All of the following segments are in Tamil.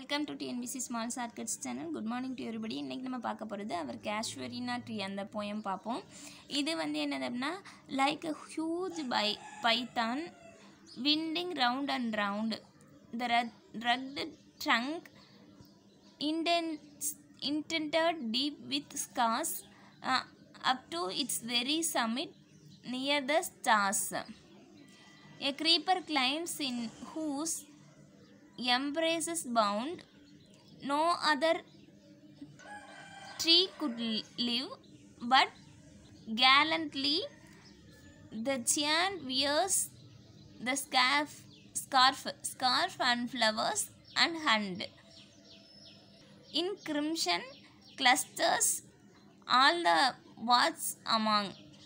Welcome to TNPSC small shortcuts channel good morning to everybody இன்றைக்கி நம்ம பார்க்க போகிறது அவர் கேஷ்வரினா ட்ரீ அந்த போயம் பார்ப்போம் இது வந்து என்னது அப்படின்னா லைக் அ ஹியூஜ் பை python winding round and round the rugged trunk indents, indented deep with scars uh, up to its very summit near the stars. A creeper climbs in whose embraces bound no other tree could l- live, but gallantly the giant wears the scarf, scarf, scarf and flowers and hand in crimson clusters all the what's among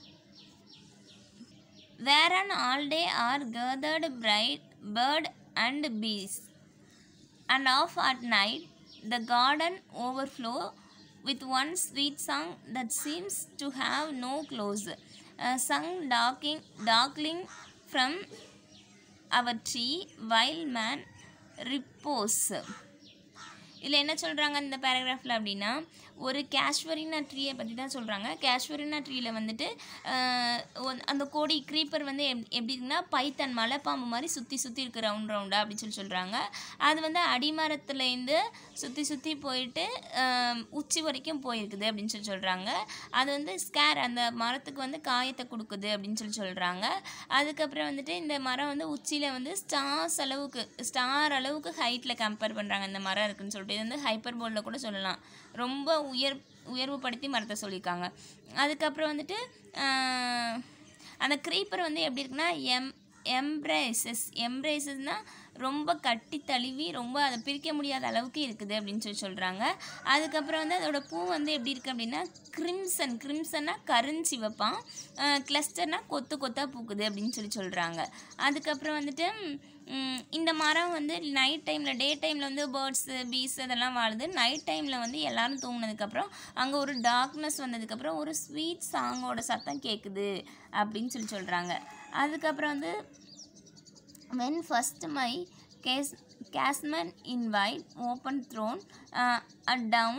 wherein all day are gathered bright bird and bees and off at night the garden overflow with one sweet song that seems to have no close uh, sung darking, darkling from our tree while man repose இதில் என்ன சொல்கிறாங்க இந்த பேராகிராஃபில் அப்படின்னா ஒரு கேஷ்வரினா ட்ரீயை பற்றி தான் சொல்கிறாங்க கேஷ்வரினா ட்ரீயில் வந்துட்டு ஆஹ், ஒன்- அந்த கோடி க்ரீப்பர் வந்து எப் எப்படி இருக்குன்னா பைத்தன் மலைப்பாம்பு மாதிரி சுற்றி சுற்றி இருக்கு ரவுண்ட் ரவுண்டாக அப்படின்னு சொல்லி சொல்கிறாங்க அது வந்து அடிமரத்துலேருந்து சுற்றி சுற்றி போயிட்டு ஆஹ், உச்சி வரைக்கும் போயிருக்குது அப்படின்னு சொல்லி சொல்கிறாங்க அது வந்து ஸ்கேர் அந்த மரத்துக்கு வந்து காயத்தை கொடுக்குது அப்படின்னு சொல்லி சொல்கிறாங்க அதுக்கப்புறம் வந்துட்டு இந்த மரம் வந்து உச்சியில் வந்து ஸ்டார்ஸ் அளவுக்கு ஸ்டார் அளவுக்கு ஹைட்டில் கம்பேர் பண்ணுறாங்க இந்த மரம் இருக்குன்னு சொல்லிட்டு இது வந்து ஹைப்பர் போர்டில் கூட சொல்லலாம் ரொம்ப உயர் உயர்வுபடுத்தி மரத்தை சொல்லியிருக்காங்க அதுக்கப்புறம் வந்துட்டு ஆஹ், அந்த க்ரீப்பர் வந்து எப்படி இருக்குன்னா எம் எம்ப்ரேசஸ் எம்ப்ரேசஸ்னால் ரொம்ப கட்டி தழுவி ரொம்ப அதை பிரிக்க முடியாத அளவுக்கு இருக்குது அப்படின்னு சொல்லி சொல்கிறாங்க அதுக்கப்புறம் வந்து அதோட பூ வந்து எப்படி இருக்குது அப்படின்னா கிரிம்சன் கிரிம்சன்னா கருஞ்சிவப்பான் கிளஸ்டர்னா கொத்து கொத்தாக பூக்குது அப்படின்னு சொல்லி சொல்கிறாங்க அதுக்கப்புறம் வந்துட்டு ம், இந்த மரம் வந்து நைட் டைமில் டே டைமில் வந்து பேர்ட்ஸு பீஸ் அதெல்லாம் வாழுது நைட் டைமில் வந்து எல்லாரும் தூங்கினதுக்கப்புறம் அங்கே ஒரு டார்க்னஸ் வந்ததுக்கப்புறம் ஒரு ஸ்வீட் சாங்கோட சத்தம் கேட்குது அப்படின்னு சொல்லி சொல்கிறாங்க அதுக்கப்புறம் வந்து when first my case casement in white open throne uh, uh, down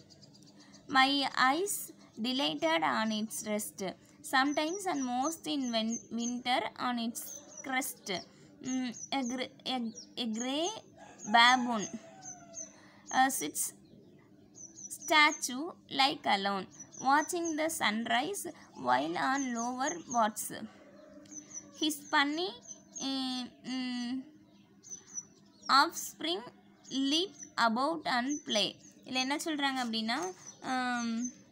my eyes delighted on its rest sometimes and most in win- winter on its crest Mm, a, gr- a, a grey baboon uh, sits statue like alone watching the sunrise while on lower watts his funny uh, mm, offspring leap about and play இதில் என்ன சொல்கிறாங்க அப்படின்னா ஆம்,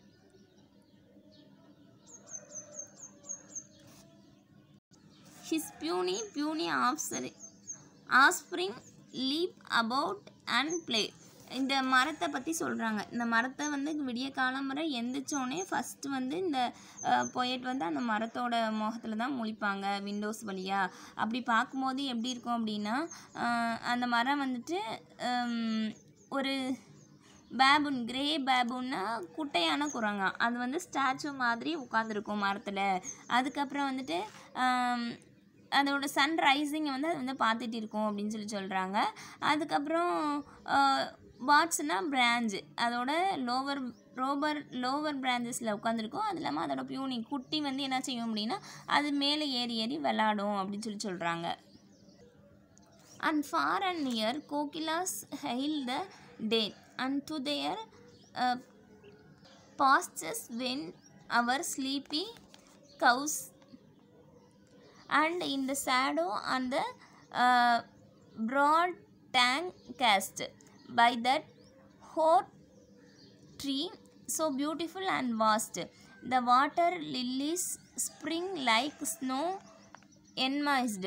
his puny puny offspring offspring leap about and play இந்த மரத்தை பற்றி சொல்கிறாங்க இந்த மரத்தை வந்து விடிய காலம் வரை எந்திரிச்சோடனே ஃபஸ்ட்டு வந்து இந்த பொயட் வந்து அந்த மரத்தோட முகத்தில் தான் முழிப்பாங்க விண்டோஸ் வழியாக அப்படி பார்க்கும்போது எப்படி இருக்கும் அப்படின்னா அஹ், அந்த மரம் வந்துட்டு ஹம், ஒரு பேபுன் கிரே பேபுன்னா குட்டையான குரங்கா அது வந்து ஸ்டாச்சு மாதிரி உட்காந்துருக்கும் மரத்தில் அதுக்கப்புறம் வந்துட்டு ஆம், அதோட சன் ரைசிங்கை வந்து அது வந்து பார்த்துட்டு இருக்கும் அப்படின்னு சொல்லி சொல்கிறாங்க அதுக்கப்புறம் பாட்ஸ்னா பிரான்ச்சு அதோட லோவர் ரோபர் லோவர் பிரான்ச்சஸில் உட்காந்துருக்கும் அது இல்லாமல் அதோட பியூனி குட்டி வந்து என்ன செய்யும் அப்படின்னா அது மேலே ஏறி ஏறி விளாடும் அப்படின்னு சொல்லி சொல்கிறாங்க and far and near kokilas hail the day and to their uh, pastures went our sleepy cows and in the shadow on the uh, broad tank cast by that hoar tree so beautiful and vast the water lilies spring like snow enmized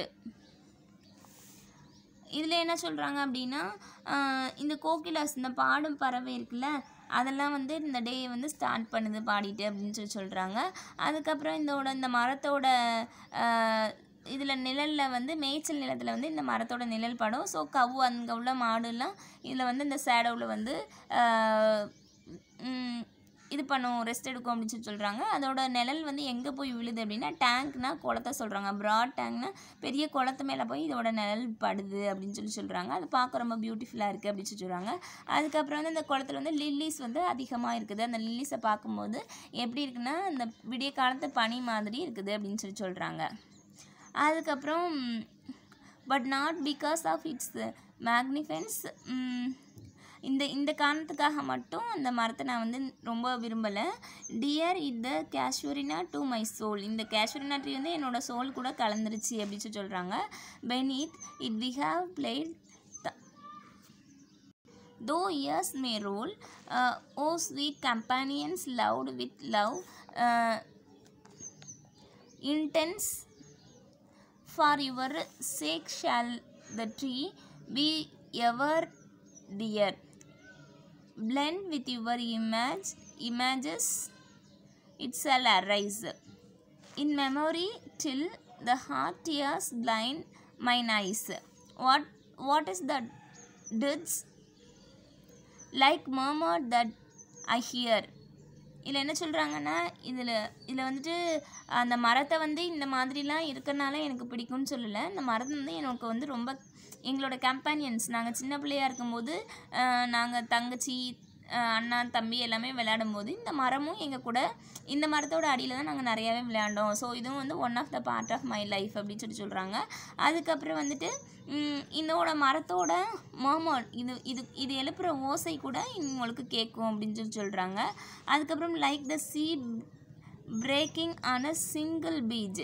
இதில் என்ன சொல்கிறாங்க அப்படின்னா ஆஹ் இந்த கோகிலாஸ் இந்த பாடும் பறவை இருக்குல்ல அதெல்லாம் வந்து இந்த டே வந்து ஸ்டார்ட் பண்ணுது பாடிட்டு அப்படின்னு சொல்லி சொல்கிறாங்க அதுக்கப்புறம் இதோட இந்த மரத்தோட இதில் நிழலில் வந்து மேய்ச்சல் நிலத்தில் வந்து இந்த மரத்தோட நிழல் படும் ஸோ கவு அங்கே உள்ள மாடுலாம் இதில் வந்து இந்த சேடோவில் வந்து ஆஹ் உம் இது பண்ணும் ரெஸ்ட் எடுக்கும் அப்படின்னு சொல்லி சொல்கிறாங்க அதோட நிழல் வந்து எங்கே போய் விழுது அப்படின்னா டேங்க்னா குளத்த சொல்கிறாங்க ப்ராட் டேங்க்னா பெரிய குளத்து மேலே போய் இதோட நிழல் படுது அப்படின்னு சொல்லி சொல்கிறாங்க அது பார்க்க ரொம்ப பியூட்டிஃபுல்லாக இருக்குது அப்படின்னு சொல்லி சொல்கிறாங்க அதுக்கப்புறம் வந்து அந்த குளத்துல வந்து லில்லிஸ் வந்து அதிகமாக இருக்குது அந்த லில்லிஸை பார்க்கும்போது எப்படி இருக்குன்னா அந்த விடிய காலத்து பனி மாதிரி இருக்குது அப்படின்னு சொல்லி சொல்கிறாங்க அதுக்கப்புறம் but not because of its magnificence இந்த இந்த காரணத்துக்காக மட்டும் அந்த மரத்தை நான் வந்து ரொம்ப விரும்பலை dear it the casuarina to my soul இந்த கேஷ்வரினா ட்ரீ வந்து என்னோட சோல் கூட கலந்துருச்சு அப்படின்னு சொல்லி சொல்கிறாங்க beneath it we have played Though years may roll, uh, O sweet companions loved with love uh, intense, for your sake shall the tree be ever dear. Blend with your image, images, it shall arise. In memory till the heart tears blind mine eyes. What what is the didst like murmured that I hear இதில் என்ன சொல்கிறாங்கன்னா இதில் இதில் வந்துட்டு அந்த மரத்தை வந்து இந்த மாதிரிலாம் இருக்கறனால எனக்கு பிடிக்கும்னு சொல்லலை இந்த மரத்தை வந்து எனக்கு வந்து ரொம்ப எங்களோட கம்பேனியன்ஸ் நாங்கள் சின்ன பிள்ளையா இருக்கும்போது நாங்கள் தங்கச்சி அஹ் அண்ணா தம்பி எல்லாமே விளையாடும்போது இந்த மரமும் எங்கள் கூட இந்த மரத்தோட அடியில் தான் நாங்கள் நிறையாவே விளையாண்டோம் ஸோ இதுவும் வந்து one of the part of my life அப்படின்னு சொல்லி சொல்கிறாங்க அதுக்கப்புறம் வந்துட்டு ம், இதோட மரத்தோட மோமோட் இது இது இது எழுப்புற ஓசை கூட உங்களுக்கு கேட்கும் அப்படின்னு சொல்லி சொல்கிறாங்க அதுக்கப்புறம் like the sea breaking on a single beach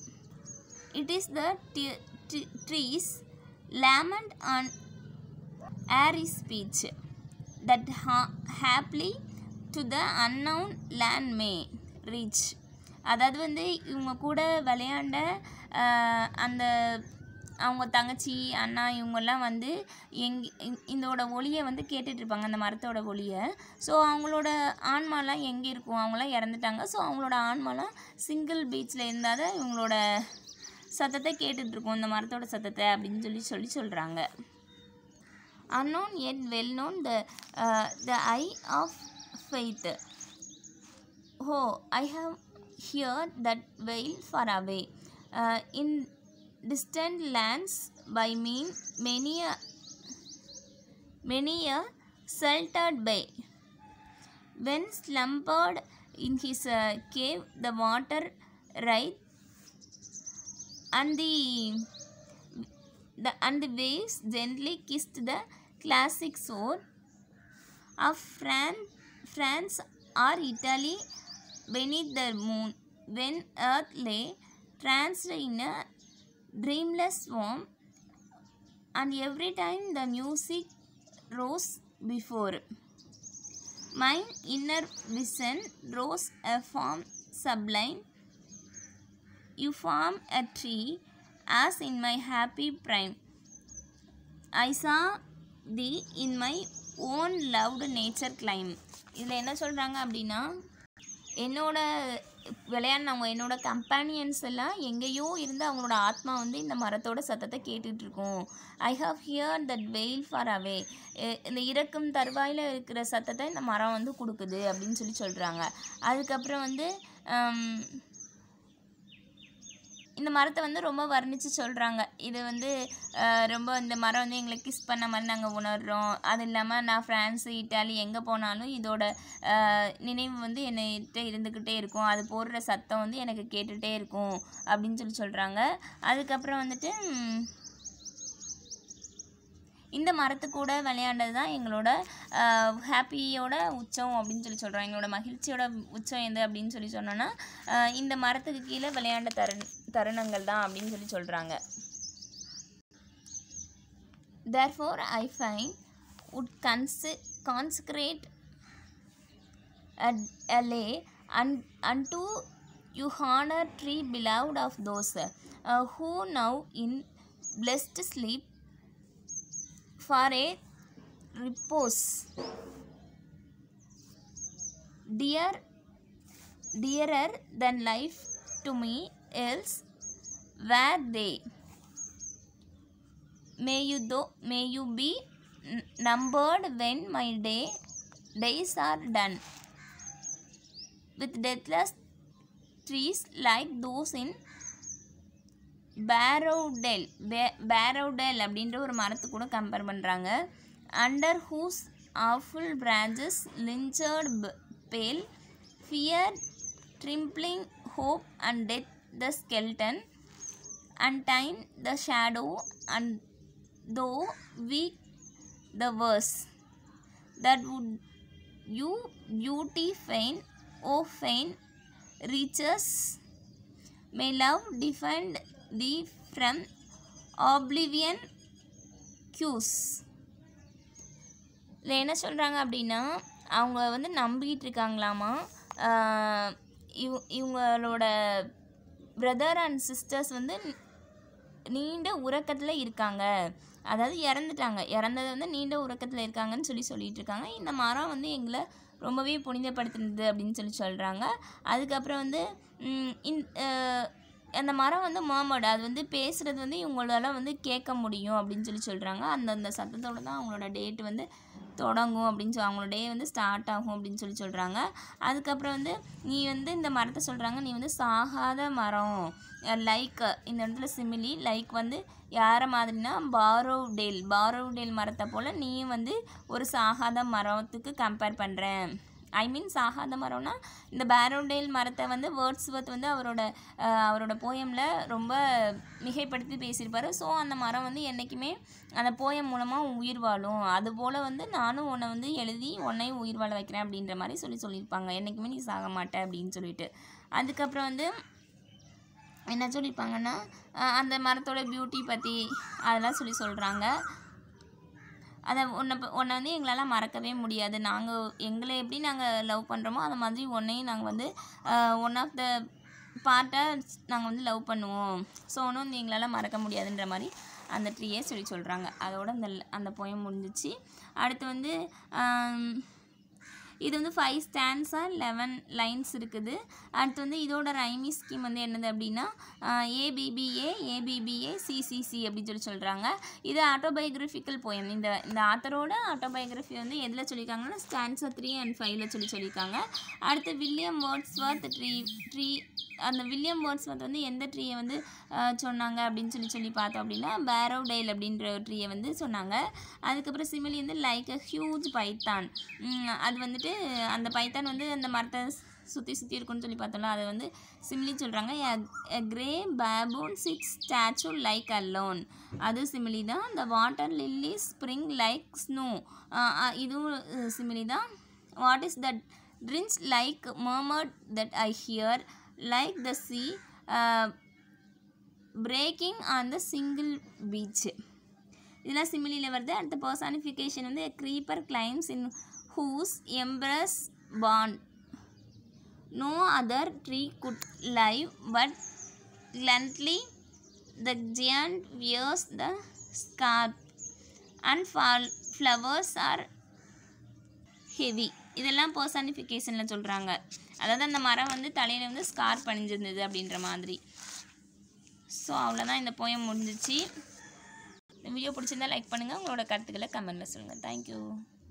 it is the t- t- trees lament on airy speech that ha- haply to the unknown land may reach அதாவது வந்து இவங்க கூட விளையாண்ட ஆஹ், அந்த அவங்க தங்கச்சி அண்ணா இவங்கெல்லாம் வந்து எங் இந்த- இதோட ஒளியை வந்து கேட்டுட்டு இருப்பாங்க அந்த மரத்தோட ஒளியை ஸோ அவங்களோட ஆன்மாலாம் எங்கே இருக்கும் அவங்களாம் இறந்துட்டாங்க ஸோ அவங்களோட ஆன்மாலாம் சிங்கிள் பீச்சில் இருந்தால் தான் இவங்களோட சத்தத்தை கேட்டுட்டு இருக்கோம் இந்த மரத்தோட சத்தத்தை அப்படின்னு சொல்லி சொல்லி சொல்கிறாங்க unknown yet well known the uh, the eye of faith oh i have heard that wail far away uh, in distant lands by mean many a many a sheltered bay when slumbered in his uh, cave the water right and the the and the waves gently kissed the classic shore of France, France or Italy beneath the moon when earth lay tranced in a dreamless swarm and every time the music rose before my inner vision rose a form sublime you form a tree as in my happy prime. I saw thee in my own loved nature climb. இதில் என்ன சொல்கிறாங்க அப்படின்னா என்னோட விளையாடினவங்க என்னோட கம்பேனியன்ஸ் எல்லாம் எங்கேயோ இருந்து அவங்களோட ஆத்மா வந்து இந்த மரத்தோட சத்தத்தை கேட்டுட்டு இருக்கும் I have hear that wail far away இந்த இறக்கும் தருவாயில் இருக்கிற சத்தத்தை இந்த மரம் வந்து கொடுக்குது அப்படின்னு சொல்லி சொல்கிறாங்க அதுக்கப்புறம் வந்து ஹம், இந்த மரத்தை வந்து ரொம்ப வர்ணித்து சொல்கிறாங்க இது வந்து அஹ், ரொம்ப இந்த மரம் வந்து எங்களை கிஸ் பண்ண மாதிரி நாங்கள் உணர்கிறோம் அது இல்லாமல் நான் ஃப்ரான்ஸு இட்டாலி எங்கே போனாலும் இதோட அஹ், நினைவு வந்து என்னகிட்ட இருந்துக்கிட்டே இருக்கும் அது போடுற சத்தம் வந்து எனக்கு கேட்டுகிட்டே இருக்கும் அப்படின்னு சொல்லி சொல்கிறாங்க அதுக்கப்புறம் வந்துட்டு ம், இந்த மரத்து கூட விளையாண்டது தான் எங்களோட ஹாப்பியோட உச்சம் அப்படின்னு சொல்லி சொல்கிறோம் எங்களோட மகிழ்ச்சியோட உச்சம் எது அப்படின்னு சொல்லி சொன்னோன்னா ஆஹ் இந்த மரத்துக்கு கீழே விளையாண்ட தருண் தருணங்கள் தான் அப்படின்னு சொல்லி சொல்கிறாங்க therefore i find would conse- consecrate a, a lay un- unto you honor tree beloved of those uh, who now in blessed sleep for a repose dear dearer than life to me else were they may you though may you be n- numbered when my day days are done with deathless trees like those in பேரோடெல் பே பேரோடெல் அப்படின்ற ஒரு மரத்து கூட கம்பேர் பண்ணுறாங்க under whose awful branches linched b- pale fear trembling hope and death the skeleton and time the shadow and though weak the verse that would you beauty fain o fain reaches may love defend thee from oblivion cues இதில் என்ன சொல்கிறாங்க அப்படின்னா அவங்க வந்து நம்பிக்கிட்டு இருக்காங்களாமா ஆஹ் இவ இவங்களோட பிரதர் அண்ட் சிஸ்டர்ஸ் வந்து நீண்ட உறக்கத்தில் இருக்காங்க அதாவது இறந்துட்டாங்க இறந்தது வந்து நீண்ட உறக்கத்தில் இருக்காங்கன்னு சொல்லி சொல்லிட்டு இருக்காங்க இந்த மரம் வந்து எங்களை ரொம்பவே புனிதப்படுத்துனது அப்படின்னு சொல்லி சொல்கிறாங்க அதுக்கப்புறம் வந்து ம், இந் அஹ், அந்த மரம் வந்து மாமோட அது வந்து பேசுகிறது வந்து இவங்களால வந்து கேட்க முடியும் அப்படின்னு சொல்லி சொல்கிறாங்க அந்த அந்த சத்தத்தோட தான் அவங்களோட டேட் வந்து தொடங்கும் அப்படின்னு சொல்லி அவங்களோட டே வந்து ஸ்டார்ட் ஆகும் அப்படின்னு சொல்லி சொல்கிறாங்க அதுக்கப்புறம் வந்து நீ வந்து இந்த மரத்தை சொல்கிறாங்க நீ வந்து சாகாத மரம் லைக் இந்த இடத்துல சிமிலி லைக் வந்து யாரை மாதிரினா பாரோடேல் பாரோடேல் மரத்தை போல் நீயும் வந்து ஒரு சாகாத மரத்துக்கு கம்பேர் பண்ணுறேன் ஐ மீன் சாகாத மரம்னா இந்த பேரோடேல் மரத்தை வந்து வேர்ட்ஸ் வந்து அவரோட அஹ், அவரோட போயமில் ரொம்ப மிகைப்படுத்தி பேசியிருப்பாரு ஸோ அந்த மரம் வந்து என்றைக்குமே அந்த போயம் மூலமாக உயிர் வாழும் அதுபோல் வந்து நானும் உன்னை வந்து எழுதி உன்னையும் உயிர் வாழ வைக்கிறேன் அப்படின்ற மாதிரி சொல்லி சொல்லியிருப்பாங்க என்றைக்குமே நீ சாக மாட்ட அப்படின்னு சொல்லிட்டு அதுக்கப்புறம் வந்து என்ன சொல்லியிருப்பாங்கன்னா அஹ், அந்த மரத்தோட பியூட்டி பற்றி அதெல்லாம் சொல்லி சொல்கிறாங்க அதை உன்னை ப- உன்னை வந்து எங்களால் மறக்கவே முடியாது நாங்கள் எங்களை எப்படி நாங்கள் லவ் பண்ணுறோமோ அந்த மாதிரி உன்னையும் நாங்கள் வந்து ஒன் ஆஃப் த பார்ட்டை நாங்கள் வந்து லவ் பண்ணுவோம் ஸோ ஒன்றும் வந்து எங்களால் மறக்க முடியாதுன்ற மாதிரி அந்த ட்ரீயே சொல்லி சொல்கிறாங்க அதோட அந்த அந்த போயம் முடிஞ்சிச்சு அடுத்து வந்து ஆம், இது வந்து ஃபைவ் ஸ்டாண்ட்ஸாக லெவன் லைன்ஸ் இருக்குது அடுத்து வந்து இதோட ரைமி ஸ்கீம் வந்து என்னது அப்படின்னா ஏபிபிஏ ஏபிபிஏ சிசிசி அப்படின்னு சொல்லி சொல்கிறாங்க இது ஆட்டோபயோகிராஃபிக்கல் போயம் இந்த இந்த ஆத்தரோட ஆட்டோபயோகிராஃபி வந்து எதில் சொல்லியிருக்காங்கன்னா ஸ்டாண்ட்ஸா த்ரீ அண்ட் ஃபைவ்ல சொல்லி சொல்லியிருக்காங்க அடுத்து வில்லியம் வேர்ட்ஸ்வர்த் ட்ரீ ட்ரீ அந்த வில்லியம் வேர்ட்ஸ்வர்த் வந்து எந்த ட்ரீயை வந்து ஆஹ், சொன்னாங்க அப்படின்னு சொல்லி சொல்லி பார்த்தோம் அப்படின்னா பேரோடைல் அப்படின்ற ட்ரீயை வந்து சொன்னாங்க அதுக்கப்புறம் சிமிலி வந்து லைக் அ ஹியூஜ் பைத்தான் அது வந்துட்டு அந்த பைத்தான் வந்து அந்த மரத்தை சுற்றி சுற்றி இருக்குன்னு சொல்லி பார்த்தோம்ல அதை வந்து சிமிலி சொல்கிறாங்க a gray baboon sits statue like alone அது சிமிலி தான் the water lily spring like snow இதுவும் சிமிலி தான் what is that dirge like murmured that I hear like the sea breaking on the single beach இதெல்லாம் சிமிலியில் வருது அடுத்த பர்சானிஃபிகேஷன் வந்து creeper climbs in whose embrace bound no other tree could live but gallantly the giant wears the scarf and fall flowers are heavy இதெல்லாம் பர்சானிஃபிகேஷனில் சொல்கிறாங்க அதாவது அந்த மரம் வந்து தலையில் வந்து ஸ்கார் பணிஞ்சிருந்தது அப்படின்ற மாதிரி ஸோ அவ்வளோதான் இந்த போயம் முடிஞ்சிச்சு இந்த வீடியோ பிடிச்சிருந்தா லைக் பண்ணுங்கள் உங்களோட கருத்துக்களை கமெண்ட்டில் சொல்லுங்கள் தேங்க்யூ